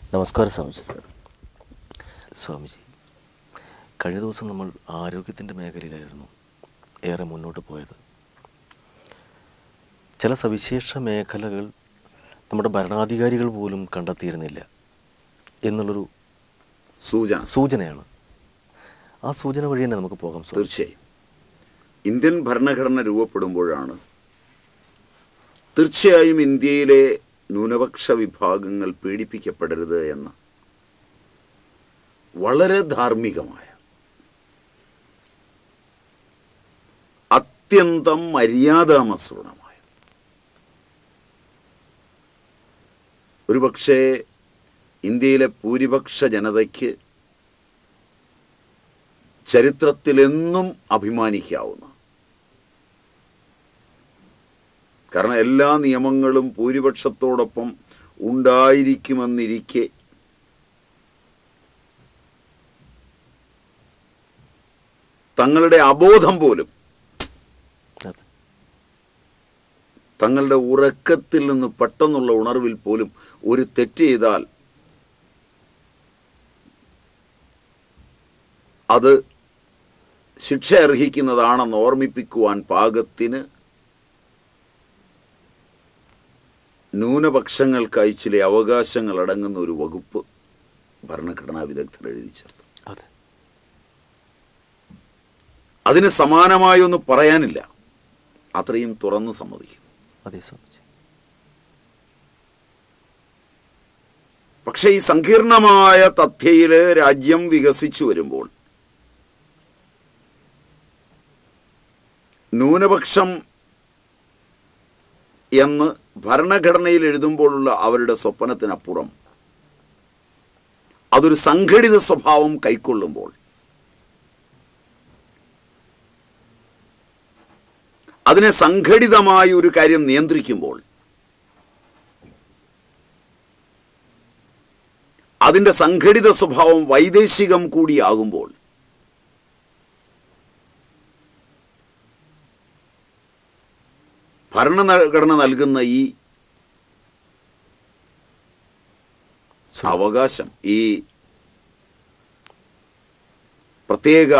നമസ്കാരം സ്വാമിജി സാർ സ്വാമിജി കഴിഞ്ഞ ദിവസം നമ്മൾ ആരോഗ്യത്തിൻ്റെ മേഖലയിലായിരുന്നു ഏറെ മുന്നോട്ട് പോയത് ചില സവിശേഷ മേഖലകൾ നമ്മുടെ ഭരണാധികാരികൾ പോലും കണ്ടെത്തിയിരുന്നില്ല എന്നുള്ളൊരു സൂചന സൂചനയാണ് ആ സൂചന വഴി തന്നെ നമുക്ക് പോകാം സ്വാമി തീർച്ചയായും ഇന്ത്യൻ ഭരണഘടന രൂപപ്പെടുമ്പോഴാണ് തീർച്ചയായും ഇന്ത്യയിലെ ന്യൂനപക്ഷ വിഭാഗങ്ങൾ പീഡിപ്പിക്കപ്പെടരുത് എന്ന വളരെ ധാർമ്മികമായ അത്യന്തം മര്യാദാമസൃണമായ ഒരുപക്ഷേ ഇന്ത്യയിലെ ഭൂരിപക്ഷ ജനതയ്ക്ക് ചരിത്രത്തിലെന്നും അഭിമാനിക്കാവുന്ന കാരണം എല്ലാ നിയമങ്ങളും ഭൂരിപക്ഷത്തോടൊപ്പം ഉണ്ടായിരിക്കുമെന്നിരിക്കെ തങ്ങളുടെ അബോധം പോലും അതെ തങ്ങളുടെ ഉറക്കത്തിൽ നിന്ന് പെട്ടെന്നുള്ള ഉണർവിൽ പോലും ഒരു തെറ്റ് ചെയ്താൽ അത് ശിക്ഷ അർഹിക്കുന്നതാണെന്ന് ഓർമ്മിപ്പിക്കുവാൻ പാകത്തിന് ന്യൂനപക്ഷങ്ങൾക്കായി ചില അവകാശങ്ങൾ അടങ്ങുന്ന ഒരു വകുപ്പ് ഭരണഘടനാ വിദഗ്ധർ എഴുതി ചേർത്തു അതെ അതിന് സമാനമായി ഒന്ന് പറയാനില്ല അത്രയും തുറന്നു സമ്മതിക്കുന്നു അതെ സ്വാമിജി പക്ഷേ ഈ സങ്കീർണമായ തഥ്യയില് രാജ്യം വികസിച്ചു വരുമ്പോൾ ന്യൂനപക്ഷം എന്ന് ഭരണഘടനയിൽ എഴുതുമ്പോഴുള്ള അവരുടെ സ്വപ്നത്തിനപ്പുറം അതൊരു സംഘടിത സ്വഭാവം കൈക്കൊള്ളുമ്പോൾ അതിനെ സംഘടിതമായ ഒരു കാര്യം നിയന്ത്രിക്കുമ്പോൾ അതിൻ്റെ സംഘടിത സ്വഭാവം വൈദേശികം കൂടിയാകുമ്പോൾ ഭരണഘടന നൽകുന്ന ഈ അവകാശം ഈ പ്രത്യേക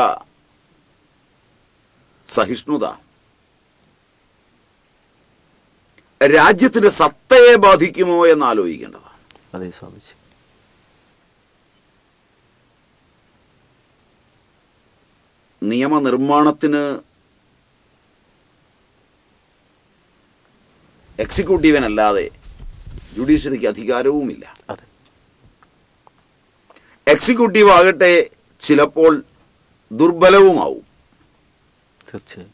സഹിഷ്ണുത രാജ്യത്തിന്റെ സത്തയെ ബാധിക്കുമോ എന്ന് ആലോചിക്കേണ്ടതാണ് അതെ സ്വാമിജി നിയമനിർമ്മാണത്തിന് എക്സിക്യൂട്ടീവിനല്ലാതെ ജുഡീഷ്യറിക്ക് അധികാരവുമില്ല അതെ എക്സിക്യൂട്ടീവ് ആകട്ടെ ചിലപ്പോൾ ദുർബലവുമാവും തീർച്ചയായും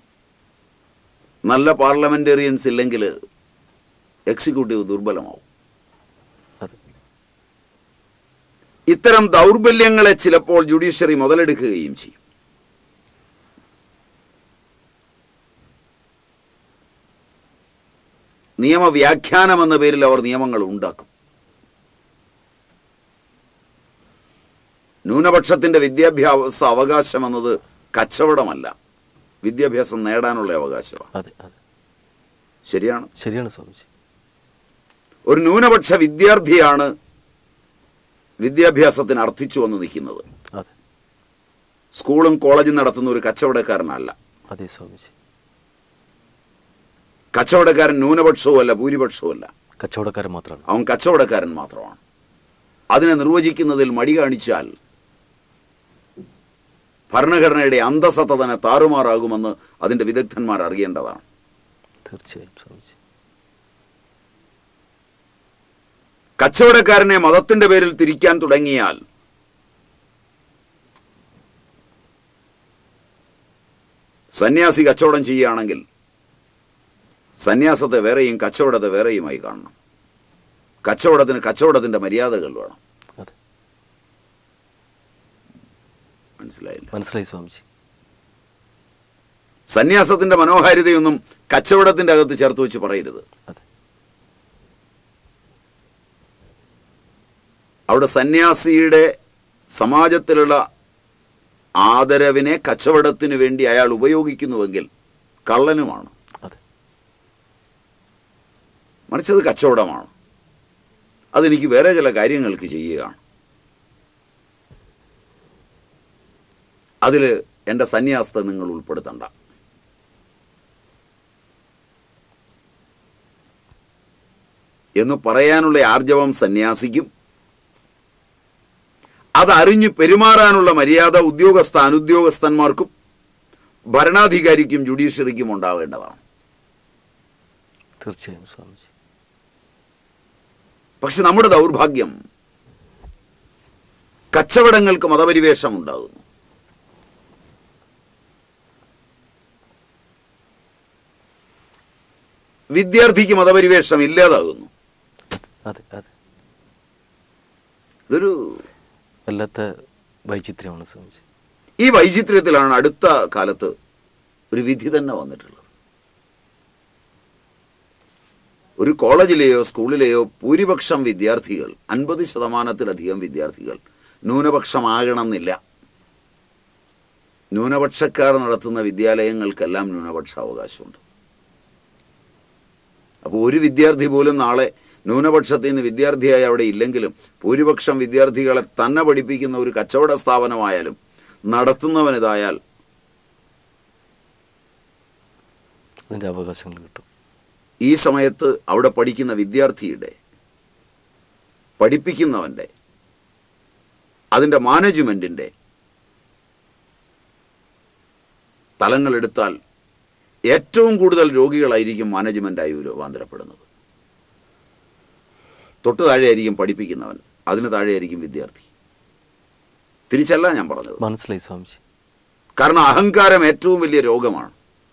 നല്ല പാർലമെന്റേറിയൻസ് ഇല്ലെങ്കിൽ എക്സിക്യൂട്ടീവ് ദുർബലമാവും അതെ ഇത്തരം ദൗർബല്യങ്ങളെ ചിലപ്പോൾ ജുഡീഷ്യറി മുതലെടുക്കുകയും ചെയ്യും നിയമവ്യാഖ്യാനം എന്ന പേരിൽ അവർ നിയമങ്ങൾ ഉണ്ടാക്കും ന്യൂനപക്ഷത്തിന്റെ വിദ്യാഭ്യാസ അവകാശം എന്നത് കച്ചവടമല്ല വിദ്യാഭ്യാസം നേടാനുള്ള അവകാശമാണ് അതെ അതെ ശരിയാണ് ശരിയാണ് സ്വാമിജി ഒരു ന്യൂനപക്ഷ വിദ്യാർത്ഥിയാണ് വിദ്യാഭ്യാസത്തിന് അർത്ഥിച്ചു വന്ന് നിൽക്കുന്നത് അതെ സ്കൂളും കോളേജും നടത്തുന്ന ഒരു കച്ചവടക്കാരനല്ല അതെ സ്വാമിജി കച്ചവടക്കാരൻ ന്യൂനപക്ഷവും അല്ല ഭൂരിപക്ഷവും അല്ല കച്ചവടക്കാരൻ മാത്രമാണ് അവൻ കച്ചവടക്കാരൻ മാത്രമാണ് അതിനെ നിർവചിക്കുന്നതിൽ മടി കാണിച്ചാൽ ഭരണഘടനയുടെ അന്തസത്ത തന്നെ താറുമാറാകുമെന്ന് അതിൻ്റെ വിദഗ്ധന്മാർ അറിയേണ്ടതാണ് തീർച്ചയായും സ്വാമിജി കച്ചവടക്കാരനെ മതത്തിന്റെ പേരിൽ തിരിക്കാൻ തുടങ്ങിയാൽ സന്യാസി കച്ചവടം ചെയ്യുകയാണെങ്കിൽ സന്യാസത്തെ വേറെയും കച്ചവടത്തെ വേറെയുമായി കാണണം കച്ചവടത്തിന് കച്ചവടത്തിന്റെ മര്യാദകൾ വേണം അതെ മനസ്സിലായില്ല മനസ്സിലായി സ്വാമിജി സന്യാസത്തിന്റെ മനോഹാരിതയൊന്നും കച്ചവടത്തിന്റെ അകത്ത് ചേർത്ത് വെച്ച് പറയരുത് അതെ അവിടെ സന്യാസിയുടെ സമാജത്തിലുള്ള ആദരവിനെ കച്ചവടത്തിന് വേണ്ടി അയാൾ ഉപയോഗിക്കുന്നുവെങ്കിൽ കള്ളനുമാണ് അതെ മറിച്ചത് കച്ചവടമാണ് അതെനിക്ക് വേറെ ചില കാര്യങ്ങൾക്ക് ചെയ്യുകയാണ് അതിൽ എൻ്റെ സന്യാസത്തെ നിങ്ങൾ ഉൾപ്പെടുത്തണ്ട എന്ന് പറയാനുള്ള ആർജവം സന്യാസിക്കും അതറിഞ്ഞ് പെരുമാറാനുള്ള മര്യാദ ഉദ്യോഗസ്ഥ അനുദ്യോഗസ്ഥന്മാർക്കും ഭരണാധികാരിക്കും ജുഡീഷ്യറിക്കും ഉണ്ടാവേണ്ടതാണ് തീർച്ചയായും സ്വാമിജി പക്ഷെ നമ്മുടെ ദൗർഭാഗ്യം കച്ചവടങ്ങൾക്ക് മതപരിവേഷം ഉണ്ടാകുന്നു വിദ്യാർത്ഥിക്ക് മതപരിവേഷം ഇല്ലാതാകുന്നു അതെ അതെ ഇതൊരു വല്ലാത്ത വൈചിത്ര്യമാണ് സ്വാമിജി ഈ വൈചിത്ര്യത്തിലാണ് അടുത്ത കാലത്ത് ഒരു വിധി തന്നെ വന്നിട്ടുള്ളത് ഒരു കോളേജിലെയോ സ്കൂളിലെയോ ഭൂരിപക്ഷം വിദ്യാർത്ഥികൾ അൻപത് ശതമാനത്തിലധികം വിദ്യാർത്ഥികൾ ന്യൂനപക്ഷമാകണമെന്നില്ല ന്യൂനപക്ഷക്കാർ നടത്തുന്ന വിദ്യാലയങ്ങൾക്കെല്ലാം ന്യൂനപക്ഷ അവകാശമുണ്ട് അപ്പോൾ ഒരു വിദ്യാർത്ഥി പോലും നാളെ ന്യൂനപക്ഷത്തിൽ നിന്ന് വിദ്യാർത്ഥിയായി അവിടെ ഇല്ലെങ്കിലും ഭൂരിപക്ഷം വിദ്യാർത്ഥികളെ തന്നെ പഠിപ്പിക്കുന്ന ഒരു കച്ചവട സ്ഥാപനമായാലും നടത്തുന്നവനിതായാൽ അതിൻ്റെ അവകാശങ്ങൾ കിട്ടും ഈ സമയത്ത് അവിടെ പഠിക്കുന്ന വിദ്യാർത്ഥിയുടെ പഠിപ്പിക്കുന്നവൻ്റെ അതിൻ്റെ മാനേജ്മെൻറ്റിൻ്റെ തലങ്ങളെടുത്താൽ ഏറ്റവും കൂടുതൽ രോഗികളായിരിക്കും മാനേജ്മെൻറ്റായി രൂപാന്തരപ്പെടുന്നത് തൊട്ട് താഴെയായിരിക്കും പഠിപ്പിക്കുന്നവൻ അതിന് താഴെയായിരിക്കും വിദ്യാർത്ഥി തിരിച്ചല്ല ഞാൻ പറഞ്ഞത് മനസ്സിലായി സ്വാമിജി കാരണം അഹങ്കാരം ഏറ്റവും വലിയ രോഗമാണ്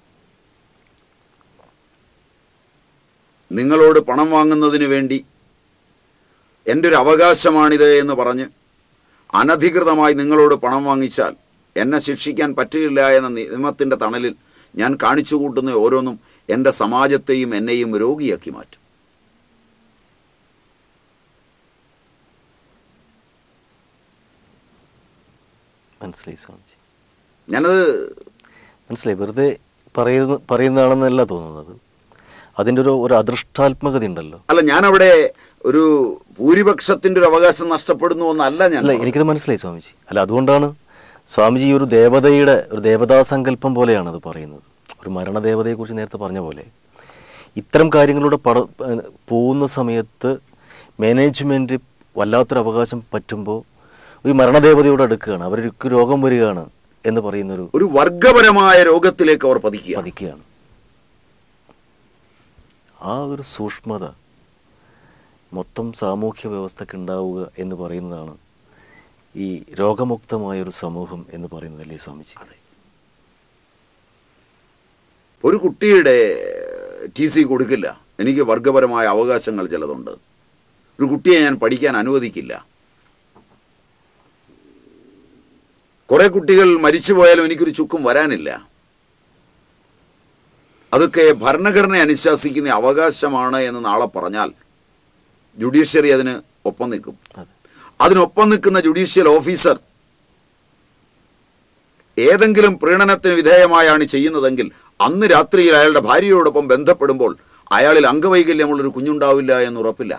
നിങ്ങളോട് പണം വാങ്ങുന്നതിന് വേണ്ടി എൻ്റെ ഒരു അവകാശമാണിത് എന്ന് പറഞ്ഞ് അനധികൃതമായി നിങ്ങളോട് പണം വാങ്ങിച്ചാൽ എന്നെ ശിക്ഷിക്കാൻ പറ്റുകയില്ല എന്ന നിയമത്തിൻ്റെ തണലിൽ ഞാൻ കാണിച്ചു കൂട്ടുന്ന ഓരോന്നും എൻ്റെ സമാജത്തെയും എന്നെയും രോഗിയാക്കി മാറ്റും മനസ്സിലായി സ്വാമിജി ഞാനത് മനസ്സിലായി വെറുതെ പറയുന്ന പറയുന്നതാണെന്നല്ല തോന്നുന്നത് അതിൻ്റെ ഒരു ഒരു അദൃഷ്ടാത്മകത ഉണ്ടല്ലോ അല്ല ഞാനവിടെ ഒരു ഭൂരിപക്ഷത്തിൻ്റെ ഒരു അവകാശം നഷ്ടപ്പെടുന്നു എന്നല്ല ഞാൻ അല്ല എനിക്കത് മനസ്സിലായി സ്വാമിജി അല്ല അതുകൊണ്ടാണ് സ്വാമിജി ഈ ഒരു ദേവതയുടെ ഒരു ദേവതാ സങ്കല്പം പോലെയാണ് അത് പറയുന്നത് ഒരു മരണദേവതയെക്കുറിച്ച് നേരത്തെ പറഞ്ഞ പോലെ ഇത്തരം കാര്യങ്ങളിലൂടെ പട ഏഹ് പോകുന്ന സമയത്ത് മാനേജ്മെൻറ്റ് വല്ലാത്തൊരു അവകാശം പറ്റുമ്പോൾ ഒരു മരണദേവതയോട് അടുക്കുകയാണ് അവർക്ക് രോഗം വരികയാണ് എന്ന് പറയുന്നൊരു ഒരു വർഗപരമായ രോഗത്തിലേക്ക് അവർ പതിക്കുക പതിക്കുകയാണ് ആ ഒരു സൂക്ഷ്മത മൊത്തം സാമൂഹ്യ വ്യവസ്ഥക്ക് ഉണ്ടാവുക എന്ന് പറയുന്നതാണ് ഈ രോഗമുക്തമായ ഒരു സമൂഹം എന്ന് പറയുന്നതല്ലേ സ്വാമിജി അതെ ഒരു കുട്ടിയുടെ ടി സി കൊടുക്കില്ല എനിക്ക് വർഗപരമായ അവകാശങ്ങൾ ചിലതുണ്ട് ഒരു കുട്ടിയെ ഞാൻ പഠിക്കാൻ അനുവദിക്കില്ല കുറേ കുട്ടികൾ മരിച്ചു പോയാലും എനിക്കൊരു ചുക്കും വരാനില്ല അതൊക്കെ ഭരണഘടന അനുശാസിക്കുന്ന അവകാശമാണ് എന്ന് നാളെ പറഞ്ഞാൽ ജുഡീഷ്യറി അതിന് ഒപ്പം നിൽക്കും അതെ അതിനൊപ്പം നിൽക്കുന്ന ജുഡീഷ്യൽ ഓഫീസർ ഏതെങ്കിലും പ്രീണനത്തിന് വിധേയമായാണ് ചെയ്യുന്നതെങ്കിൽ അന്ന് രാത്രിയിൽ അയാളുടെ ഭാര്യയോടൊപ്പം ബന്ധപ്പെടുമ്പോൾ അയാളിൽ അംഗവൈകല്യമുള്ളൊരു കുഞ്ഞുണ്ടാവില്ല എന്ന് ഉറപ്പില്ല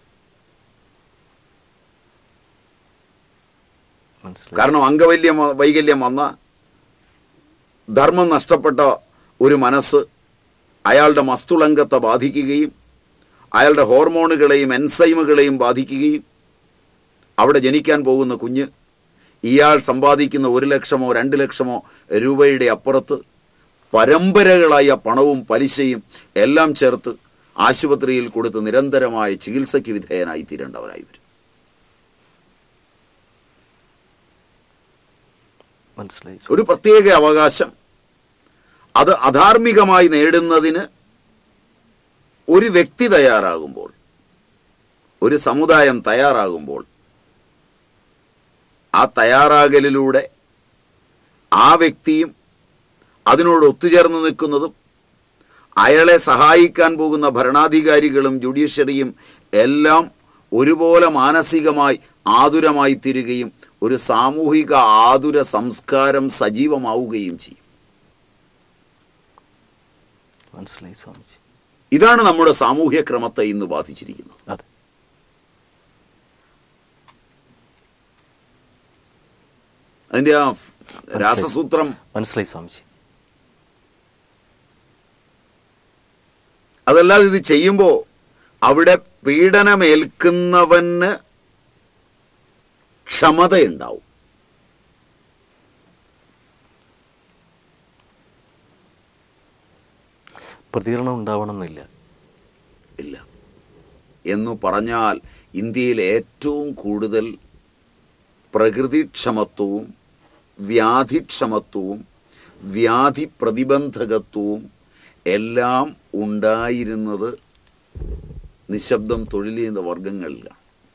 മനസ്സിലായി കാരണം അംഗവൈല്യം വൈകല്യം വന്ന ധർമ്മം നഷ്ടപ്പെട്ട ഒരു മനസ്സ് അയാളുടെ മസ്തുളങ്കത്തെ ബാധിക്കുകയും അയാളുടെ ഹോർമോണുകളെയും എൻസൈമുകളെയും ബാധിക്കുകയും അവിടെ ജനിക്കാൻ പോകുന്ന കുഞ്ഞ് ഇയാൾ സമ്പാദിക്കുന്ന ഒരു ലക്ഷമോ രണ്ട് ലക്ഷമോ രൂപയുടെ അപ്പുറത്ത് പരമ്പരകളായ പണവും പലിശയും എല്ലാം ചേർത്ത് ആശുപത്രിയിൽ കൊടുത്ത് നിരന്തരമായ ചികിത്സയ്ക്ക് വിധേയനായി തീരേണ്ടവരായി വരും മനസ്സിലായി ഒരു പ്രത്യേക അവകാശം അത് അധാർമികമായി നേടുന്നതിന് ഒരു വ്യക്തി തയ്യാറാകുമ്പോൾ ഒരു സമുദായം തയ്യാറാകുമ്പോൾ ആ തയ്യാറാകലിലൂടെ ആ വ്യക്തിയും അതിനോട് ഒത്തുചേർന്ന് നിൽക്കുന്നതും അയാളെ സഹായിക്കാൻ പോകുന്ന ഭരണാധികാരികളും ജുഡീഷ്യറിയും എല്ലാം ഒരുപോലെ മാനസികമായി ആതുരമായി തീരുകയും ഒരു സാമൂഹിക ആതുര സംസ്കാരം സജീവമാവുകയും ചെയ്യും മനസ്സിലായി സ്വാമിജി ഇതാണ് നമ്മുടെ സാമൂഹ്യ ക്രമത്തെ ഇന്ന് ബാധിച്ചിരിക്കുന്നത് അതെ അതിൻ്റെ ആ രാസസൂത്രം മനസ്സിലായി സ്വാമിജി അതല്ലാതെ ഇത് ചെയ്യുമ്പോൾ അവിടെ പീഡനമേൽക്കുന്നവന് ക്ഷമതയുണ്ടാവും പ്രതികരണം ഉണ്ടാവണമെന്നില്ല ഇല്ല എന്നു പറഞ്ഞാൽ ഇന്ത്യയിൽ ഏറ്റവും കൂടുതൽ പ്രകൃതിക്ഷമത്വവും വ്യാധിക്ഷമത്വവും വ്യാധി പ്രതിബന്ധകത്വവും എല്ലാം ഉണ്ടായിരുന്നത് നിശബ്ദം തൊഴിൽ ചെയ്യുന്ന വർഗങ്ങളിലാണ്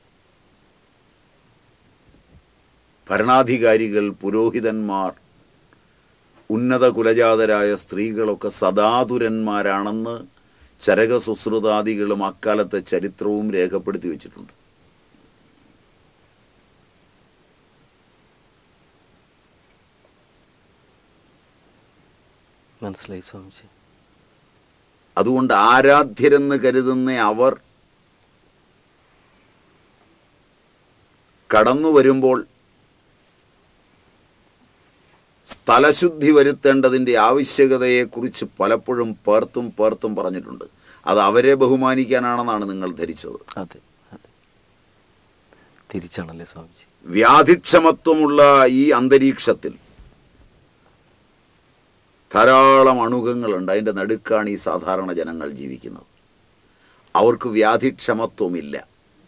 ഭരണാധികാരികൾ പുരോഹിതന്മാർ ഉന്നത കുലജാതരായ സ്ത്രീകളൊക്കെ സദാതുരന്മാരാണെന്ന് ചരക സുശ്രുതാദികളും അക്കാലത്തെ ചരിത്രവും രേഖപ്പെടുത്തി വെച്ചിട്ടുണ്ട് മനസ്സിലായി സ്വാമിജി അതുകൊണ്ട് ആരാധ്യരെന്ന് കരുതുന്ന അവർ കടന്നു വരുമ്പോൾ സ്ഥലശുദ്ധി വരുത്തേണ്ടതിൻ്റെ ആവശ്യകതയെക്കുറിച്ച് പലപ്പോഴും പേർത്തും പേർത്തും പറഞ്ഞിട്ടുണ്ട് അത് അവരെ ബഹുമാനിക്കാനാണെന്നാണ് നിങ്ങൾ ധരിച്ചത് അതെ അതെ തിരിച്ചാണല്ലേ സ്വാമിജി വ്യാധിക്ഷമത്വമുള്ള ഈ അന്തരീക്ഷത്തിൽ ധാരാളം അണുകങ്ങളുണ്ട് അതിൻ്റെ നടുക്കാണ് ഈ സാധാരണ ജനങ്ങൾ ജീവിക്കുന്നത് അവർക്ക് വ്യാധിക്ഷമത്വമില്ല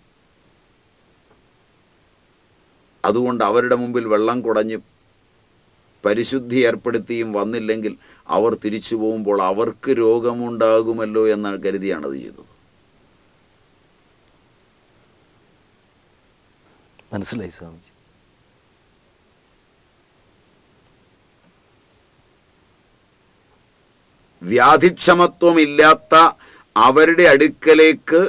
അതുകൊണ്ട് അവരുടെ മുമ്പിൽ വെള്ളം കുടഞ്ഞ് പരിശുദ്ധി ഏർപ്പെടുത്തിയും വന്നില്ലെങ്കിൽ അവർ തിരിച്ചു പോകുമ്പോൾ അവർക്ക് രോഗമുണ്ടാകുമല്ലോ എന്ന് കരുതിയാണ് അത് ചെയ്തത് മനസ്സിലായി സ്വാമിജി വ്യാധിക്ഷമത്വമില്ലാത്ത അവരുടെ അടുക്കലേക്ക്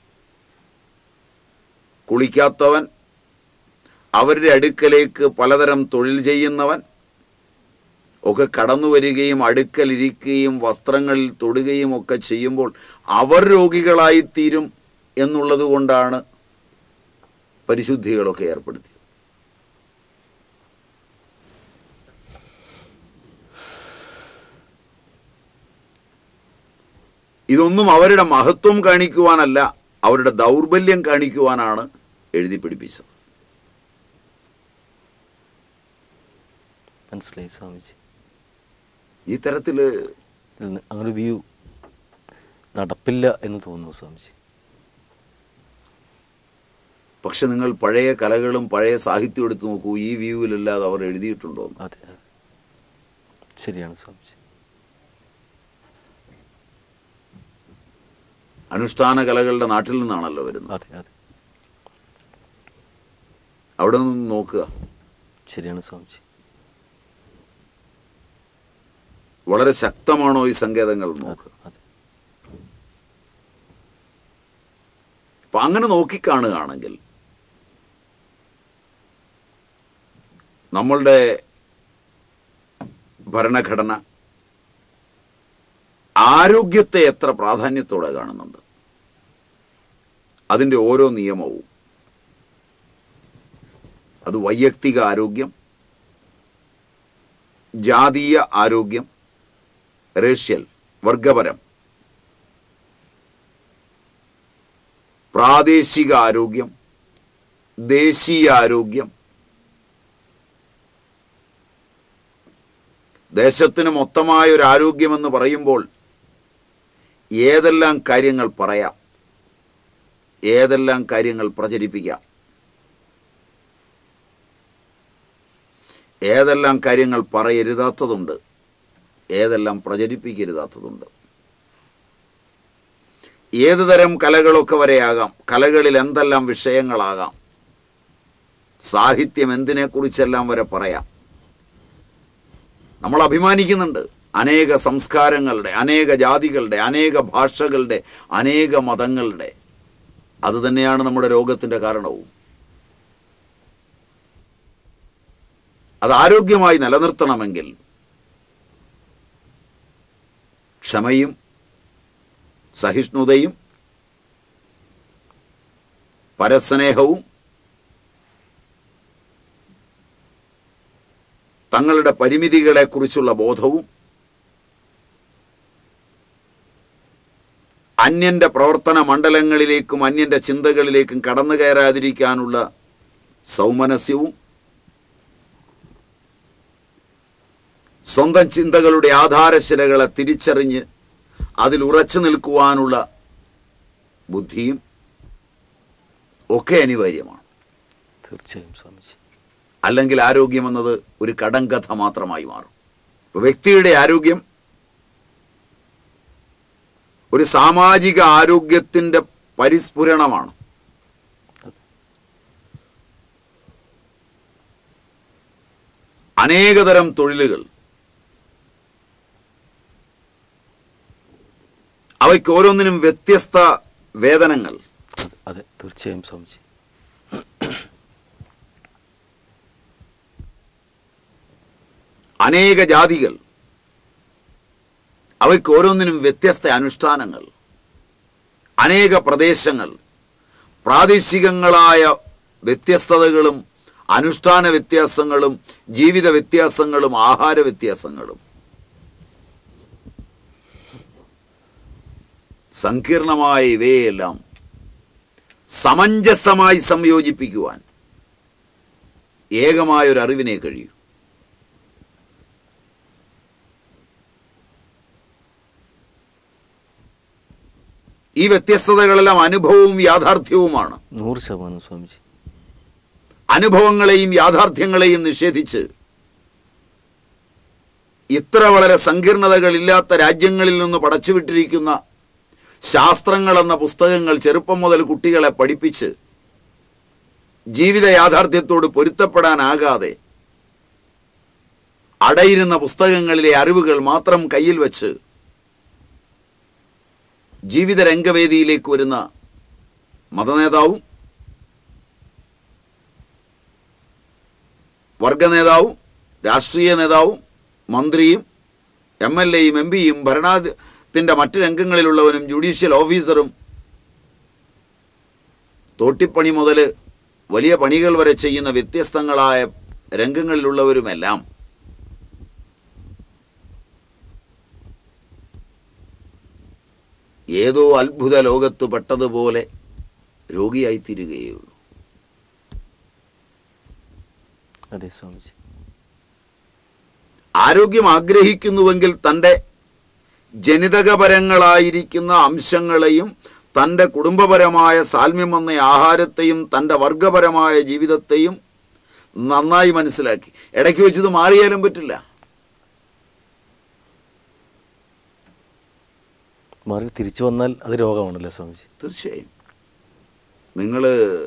കുളിക്കാത്തവൻ അവരുടെ അടുക്കലേക്ക് പലതരം തൊഴിൽ ചെയ്യുന്നവൻ ഒക്കെ കടന്നു വരികയും അടുക്കലിരിക്കുകയും വസ്ത്രങ്ങളിൽ തൊടുകയും ഒക്കെ ചെയ്യുമ്പോൾ അവർ രോഗികളായിത്തീരും എന്നുള്ളത് കൊണ്ടാണ് പരിശുദ്ധികളൊക്കെ ഏർപ്പെടുത്തിയത് ഇതൊന്നും അവരുടെ മഹത്വം കാണിക്കുവാനല്ല അവരുടെ ദൗർബല്യം കാണിക്കുവാനാണ് എഴുതി പിടിപ്പിച്ചത് മനസ്സിലായി സ്വാമിജി ഈ തരത്തിൽ ഇതിൽ നിന്ന് അങ്ങനെ വ്യൂ നടപ്പില്ല എന്ന് തോന്നുന്നു സ്വാമിജി പക്ഷെ നിങ്ങൾ പഴയ കലകളും പഴയ സാഹിത്യവും എടുത്തു നോക്കൂ ഈ വ്യൂവിലല്ലാതെ അവർ എഴുതിയിട്ടുണ്ടോ എന്ന്. അതെ അതെ ശരിയാണ് സ്വാമിജി അനുഷ്ഠാന കലകളുടെ നാട്ടിൽ നിന്നാണല്ലോ വരുന്നത് അതെ അതെ അവിടെ നിന്ന് നോക്കുക ശരിയാണ് സ്വാമിജി വളരെ ശക്തമാണോ ഈ സങ്കേതങ്ങൾ അതെ നോക്കുക അതെ അപ്പൊ അങ്ങനെ നോക്കിക്കാണുകയാണെങ്കിൽ നമ്മളുടെ ഭരണഘടന ആരോഗ്യത്തെ എത്ര പ്രാധാന്യത്തോടെ കാണുന്നുണ്ട് അതിൻ്റെ ഓരോ നിയമവും അത് വൈയക്തിക ആരോഗ്യം ജാതീയ ആരോഗ്യം റേഷ്യൽ വർഗപരം പ്രാദേശിക ആരോഗ്യം ദേശീയ ആരോഗ്യം ദേശത്തിന് മൊത്തമായ ഒരു ആരോഗ്യമെന്ന് പറയുമ്പോൾ ഏതെല്ലാം കാര്യങ്ങൾ പറയാം ഏതെല്ലാം കാര്യങ്ങൾ പ്രചരിപ്പിക്കാം ഏതെല്ലാം കാര്യങ്ങൾ പറയരുതാത്തതുണ്ട് ഏതെല്ലാം പ്രചരിപ്പിക്കരുതാത്തതുണ്ട് ഏത് തരം കലകളൊക്കെ വരെയാകാം കലകളിൽ എന്തെല്ലാം വിഷയങ്ങളാകാം സാഹിത്യം എന്തിനെക്കുറിച്ചെല്ലാം വരെ പറയാം നമ്മൾ അഭിമാനിക്കുന്നുണ്ട് അനേക സംസ്കാരങ്ങളുടെ അനേക ജാതികളുടെ അനേക ഭാഷകളുടെ അനേക മതങ്ങളുടെ അത് തന്നെയാണ് നമ്മുടെ രോഗത്തിൻ്റെ കാരണവും അത് ആരോഗ്യമായി നിലനിർത്തണമെങ്കിൽ ക്ഷമയും സഹിഷ്ണുതയും പരസ്നേഹവും തങ്ങളുടെ പരിമിതികളെക്കുറിച്ചുള്ള ബോധവും അന്യന്റെ പ്രവർത്തന മണ്ഡലങ്ങളിലേക്കും അന്യന്റെ ചിന്തകളിലേക്കും കടന്നു കയറാതിരിക്കാനുള്ള സൗമനസ്യവും സ്വന്തം ചിന്തകളുടെ ആധാരശിലകളെ തിരിച്ചറിഞ്ഞ് അതിൽ ഉറച്ചു നിൽക്കുവാനുള്ള ബുദ്ധിയും ഒക്കെ അനിവാര്യമാണ് തീർച്ചയായും സ്വാമിജി അല്ലെങ്കിൽ ആരോഗ്യമെന്നത് ഒരു കടങ്കഥ മാത്രമായി മാറും വ്യക്തിയുടെ ആരോഗ്യം ഒരു സാമാജിക ആരോഗ്യത്തിൻ്റെ പരിസ്ഫുരണമാണ് അനേകതരം തൊഴിലുകൾ അവയ്ക്ക് ഓരോന്നിനും വ്യത്യസ്ത വേതനങ്ങൾ അതെ അതെ തീർച്ചയായും സ്വാമിജി അനേക ജാതികൾ അവയ്ക്ക് ഓരോന്നിനും വ്യത്യസ്ത അനുഷ്ഠാനങ്ങൾ അനേക പ്രദേശങ്ങൾ പ്രാദേശികങ്ങളായ വ്യത്യസ്തതകളും അനുഷ്ഠാന വ്യത്യാസങ്ങളും ജീവിത വ്യത്യാസങ്ങളും ആഹാര വ്യത്യാസങ്ങളും സങ്കീർണമായ ഇവയെല്ലാം സമഞ്ജസമായി സംയോജിപ്പിക്കുവാൻ ഏകമായ ഒരു അറിവിനെ കഴിയൂ ഈ വ്യത്യസ്തതകളെല്ലാം അനുഭവവും യാഥാർത്ഥ്യവുമാണ് നൂറ് ശതമാനം സ്വാമിജി അനുഭവങ്ങളെയും യാഥാർത്ഥ്യങ്ങളെയും നിഷേധിച്ച് ഇത്ര വളരെ സങ്കീർണതകളില്ലാത്ത രാജ്യങ്ങളിൽ നിന്ന് പടച്ചുവിട്ടിരിക്കുന്ന ശാസ്ത്രങ്ങൾ എന്ന പുസ്തകങ്ങൾ ചെറുപ്പം മുതൽ കുട്ടികളെ പഠിപ്പിച്ച് ജീവിത യാഥാർത്ഥ്യത്തോട് പൊരുത്തപ്പെടാനാകാതെ അടയിരുന്ന പുസ്തകങ്ങളിലെ അറിവുകൾ മാത്രം കയ്യിൽ വച്ച് ജീവിത രംഗവേദിയിലേക്ക് വരുന്ന മതനേതാവും വർഗനേതാവും രാഷ്ട്രീയ നേതാവും മന്ത്രിയും എം എൽ എയും എം പിയും ഭരണത്തിൻ്റെ മറ്റ് രംഗങ്ങളിലുള്ളവനും ജുഡീഷ്യൽ ഓഫീസറും തോട്ടിപ്പണി മുതൽ വലിയ പണികൾ വരെ ചെയ്യുന്ന വ്യത്യസ്തങ്ങളായ രംഗങ്ങളിലുള്ളവരുമെല്ലാം ഏതോ അത്ഭുത ലോകത്ത് പെട്ടതുപോലെ രോഗിയായിത്തീരുകയുള്ളൂ അതെ സ്വാമിജി ആരോഗ്യം ആഗ്രഹിക്കുന്നുവെങ്കിൽ തൻ്റെ ജനിതകപരങ്ങളായിരിക്കുന്ന അംശങ്ങളെയും തൻ്റെ കുടുംബപരമായ സാൽമ്യം എന്ന ആഹാരത്തെയും തൻ്റെ വർഗപരമായ ജീവിതത്തെയും നന്നായി മനസ്സിലാക്കി ഇടയ്ക്ക് വെച്ചത് മാറിയാലും പറ്റില്ല മാറി തിരിച്ചു വന്നാൽ അത് രോഗമാണല്ലേ സ്വാമിജി തീർച്ചയായും നിങ്ങൾ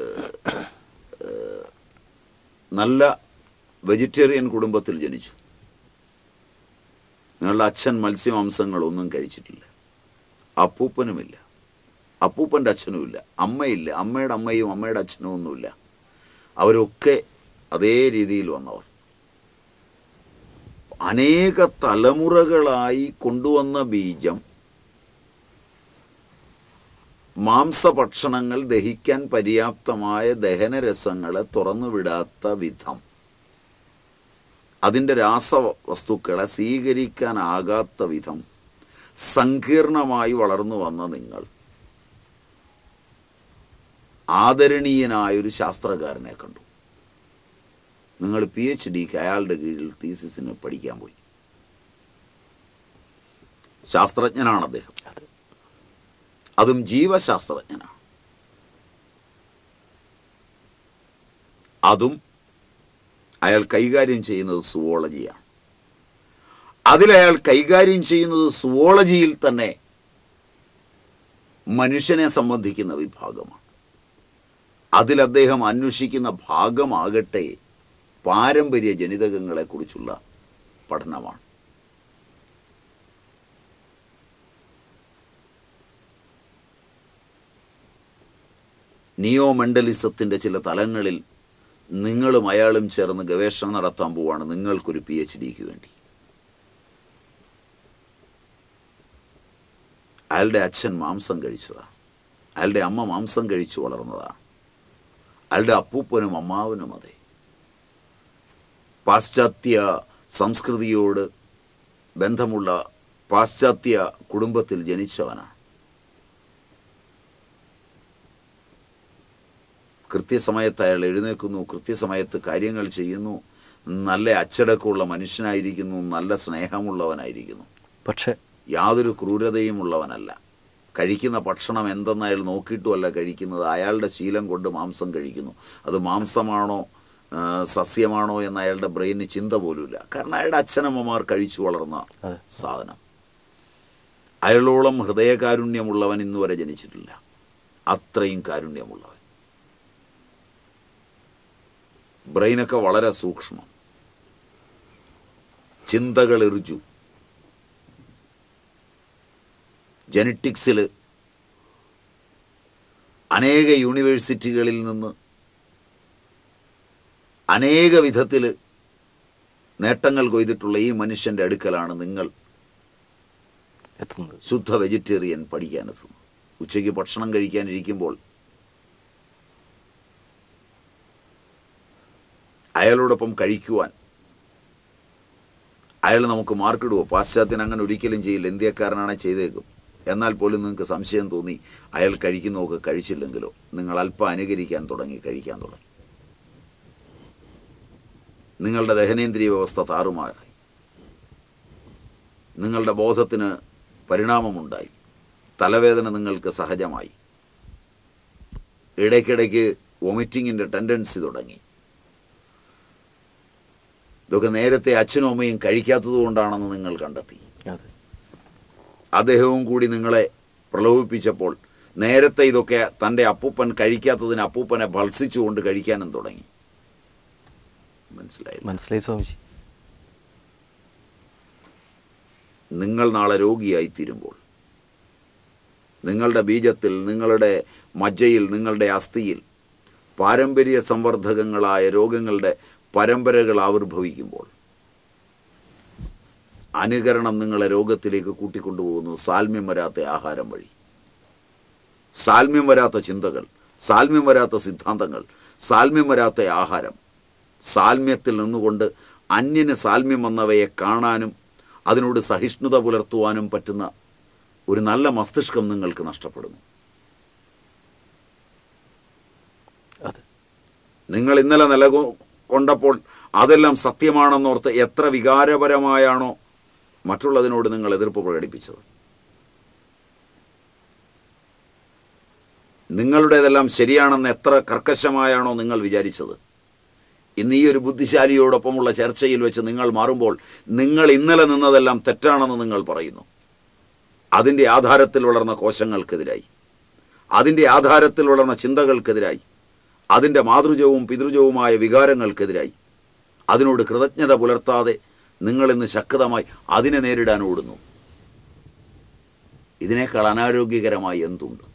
നല്ല വെജിറ്റേറിയൻ കുടുംബത്തിൽ ജനിച്ചു നിങ്ങളുടെ അച്ഛൻ മത്സ്യമാംസങ്ങളൊന്നും കഴിച്ചിട്ടില്ല അപ്പൂപ്പനുമില്ല അപ്പൂപ്പൻ്റെ അച്ഛനുമില്ല അമ്മയില്ല അമ്മയുടെ അമ്മയും അമ്മയുടെ അച്ഛനും ഒന്നുമില്ല അവരൊക്കെ അതേ രീതിയിൽ വന്നവർ അനേക തലമുറകളായി കൊണ്ടുവന്ന ബീജം മാംസഭക്ഷണങ്ങൾ ദഹിക്കാൻ പര്യാപ്തമായ ദഹനരസങ്ങളെ തുറന്നുവിടാത്ത വിധം അതിൻ്റെ രാസവസ്തുക്കളെ സ്വീകരിക്കാനാകാത്ത വിധം സങ്കീർണമായി വളർന്നു വന്ന നിങ്ങൾ ആദരണീയനായൊരു ശാസ്ത്രകാരനെ കണ്ടു നിങ്ങൾ പി എച്ച് ഡിക്ക് അയാളുടെ കീഴിൽ തീസിസിന് പഠിക്കാൻ പോയി ശാസ്ത്രജ്ഞനാണ് അദ്ദേഹം അതെ അതും ജീവശാസ്ത്രജ്ഞനാണ് അതും അയാൾ കൈകാര്യം ചെയ്യുന്നത് സുവോളജിയാണ് അതിലയാൾ കൈകാര്യം ചെയ്യുന്നത് സുവോളജിയിൽ തന്നെ മനുഷ്യനെ സംബന്ധിക്കുന്ന വിഭാഗമാണ് അതിൽ അദ്ദേഹം അന്വേഷിക്കുന്ന ഭാഗമാകട്ടെ പാരമ്പര്യ ജനിതകങ്ങളെക്കുറിച്ചുള്ള പഠനമാണ് നിയോ മെൻ്റലിസത്തിൻ്റെ ചില തലങ്ങളിൽ നിങ്ങളും അയാളും ചേർന്ന് ഗവേഷണം നടത്താൻ പോവാണ് നിങ്ങൾക്കൊരു പി എച്ച് ഡിക്ക് വേണ്ടി അയാളുടെ അച്ഛൻ മാംസം കഴിച്ചതാണ് അയാളുടെ അമ്മ മാംസം കഴിച്ചു വളർന്നതാണ് അയാളുടെ അപ്പൂപ്പനും അമ്മാവനും അതെ പാശ്ചാത്യ സംസ്കൃതിയോട് ബന്ധമുള്ള പാശ്ചാത്യ കുടുംബത്തിൽ ജനിച്ചവനാണ് കൃത്യസമയത്ത് അയാൾ എഴുന്നേൽക്കുന്നു കൃത്യസമയത്ത് കാര്യങ്ങൾ ചെയ്യുന്നു നല്ല അച്ചടക്കമുള്ള മനുഷ്യനായിരിക്കുന്നു നല്ല സ്നേഹമുള്ളവനായിരിക്കുന്നു പക്ഷേ യാതൊരു ക്രൂരതയും ഉള്ളവനല്ല കഴിക്കുന്ന ഭക്ഷണം എന്തെന്ന് അയാൾ നോക്കിയിട്ടുമല്ല കഴിക്കുന്നത് അയാളുടെ ശീലം കൊണ്ട് മാംസം കഴിക്കുന്നു അത് മാംസമാണോ ആ, സസ്യമാണോ എന്ന് അയാളുടെ ബ്രെയിന് ചിന്ത പോലുമില്ല കാരണം അയാളുടെ അച്ഛനമ്മമാർ കഴിച്ചു വളർന്ന അതെ. സാധനം അയാളോളം ഹൃദയകാരുണ്യമുള്ളവൻ ഇന്ന് വരെ ജനിച്ചിട്ടില്ല അത്രയും കാരുണ്യമുള്ളവൻ ബ്രെയിനൊക്കെ വളരെ സൂക്ഷ്മം ചിന്തകൾ എറിജു ജനറ്റിക്സിൽ അനേക യൂണിവേഴ്സിറ്റികളിൽ നിന്ന് അനേക വിധത്തിൽ നേട്ടങ്ങൾ കൊയ്തിട്ടുള്ള ഈ മനുഷ്യൻ്റെ അടുക്കലാണ് നിങ്ങൾ എത്തുന്നത് ശുദ്ധ വെജിറ്റേറിയൻ പഠിക്കാനെത്തുന്നത് ഉച്ചയ്ക്ക് ഭക്ഷണം കഴിക്കാനിരിക്കുമ്പോൾ അയാളോടൊപ്പം കഴിക്കുവാൻ അയാൾ നമുക്ക് മാർക്കിടുവോ പാശ്ചാത്യൻ അങ്ങനെ ഒരിക്കലും ചെയ്യില്ല ഇന്ത്യക്കാരനാണ് ചെയ്തേക്കും എന്നാൽ പോലും നിങ്ങൾക്ക് സംശയം തോന്നി അയാൾ കഴിക്കുന്നതൊക്കെ കഴിച്ചില്ലെങ്കിലോ നിങ്ങൾ അല്പം അനുകരിക്കാൻ തുടങ്ങി കഴിക്കാൻ തുടങ്ങി നിങ്ങളുടെ ദഹനേന്ദ്രിയ വ്യവസ്ഥ താറുമാറായി നിങ്ങളുടെ ബോധത്തിന് പരിണാമമുണ്ടായി തലവേദന നിങ്ങൾക്ക് സഹജമായി ഇടയ്ക്കിടയ്ക്ക് വൊമിറ്റിങ്ങിൻ്റെ ടെൻഡൻസി തുടങ്ങി ഇതൊക്കെ നേരത്തെ അച്ഛനും അമ്മയും കഴിക്കാത്തത് കൊണ്ടാണെന്ന് നിങ്ങൾ കണ്ടെത്തി അതെ അദ്ദേഹവും കൂടി നിങ്ങളെ പ്രലോഭിപ്പിച്ചപ്പോൾ നേരത്തെ ഇതൊക്കെ തൻ്റെ അപ്പൂപ്പൻ കഴിക്കാത്തതിന് അപ്പൂപ്പനെ ഭത്സിച്ചുകൊണ്ട് കഴിക്കാനും തുടങ്ങി മനസ്സിലായില്ല മനസ്സിലായി സ്വാമിജി നിങ്ങൾ നാളെ രോഗിയായിത്തീരുമ്പോൾ നിങ്ങളുടെ ബീജത്തിൽ നിങ്ങളുടെ മജ്ജയിൽ നിങ്ങളുടെ അസ്ഥിയിൽ പാരമ്പര്യ സംവർദ്ധകങ്ങളായ രോഗങ്ങളുടെ പരമ്പരകൾ ആവിർഭവിക്കുമ്പോൾ അനുകരണം നിങ്ങളെ രോഗത്തിലേക്ക് കൂട്ടിക്കൊണ്ടുപോകുന്നു സാൽമ്യം വരാത്ത ആഹാരം വഴി സാൽമ്യം വരാത്ത ചിന്തകൾ സാൽമ്യം വരാത്ത സിദ്ധാന്തങ്ങൾ സാൽമ്യം വരാത്ത ആഹാരം സാൽമ്യത്തിൽ നിന്നുകൊണ്ട് അന്യന് സാൽമ്യം വന്നവയെ കാണാനും അതിനോട് സഹിഷ്ണുത പുലർത്തുവാനും പറ്റുന്ന ഒരു നല്ല മസ്തിഷ്കം നിങ്ങൾക്ക് നഷ്ടപ്പെടുന്നു അതെ നിങ്ങൾ ഇന്നലെ നിലകൊ കൊണ്ടപ്പോൾ അതെല്ലാം സത്യമാണെന്നോർത്ത് എത്ര വികാരപരമായാണോ മറ്റുള്ളതിനോട് നിങ്ങൾ എതിർപ്പ് പ്രകടിപ്പിച്ചത് നിങ്ങളുടേതെല്ലാം ശരിയാണെന്ന് എത്ര കർക്കശമായാണോ നിങ്ങൾ വിചാരിച്ചത് ഇന്ന് ഈ ഒരു ബുദ്ധിശാലിയോടൊപ്പമുള്ള ചർച്ചയിൽ വെച്ച് നിങ്ങൾ മാറുമ്പോൾ നിങ്ങൾ ഇന്നലെ നിന്നതെല്ലാം തെറ്റാണെന്ന് നിങ്ങൾ പറയുന്നു അതിൻ്റെ ആധാരത്തിൽ വളർന്ന കോശങ്ങൾക്കെതിരായി അതിൻ്റെ ആധാരത്തിൽ വളർന്ന ചിന്തകൾക്കെതിരായി അതിൻ്റെ മാതൃജവും പിതൃജവുമായ വികാരങ്ങൾക്കെതിരായി അതിനോട് കൃതജ്ഞത പുലർത്താതെ നിങ്ങളിന്ന് ശക്തമായി അതിനെ നേരിടാൻ ഓടുന്നു ഇതിനേക്കാൾ അനാരോഗ്യകരമായി എന്തുണ്ട്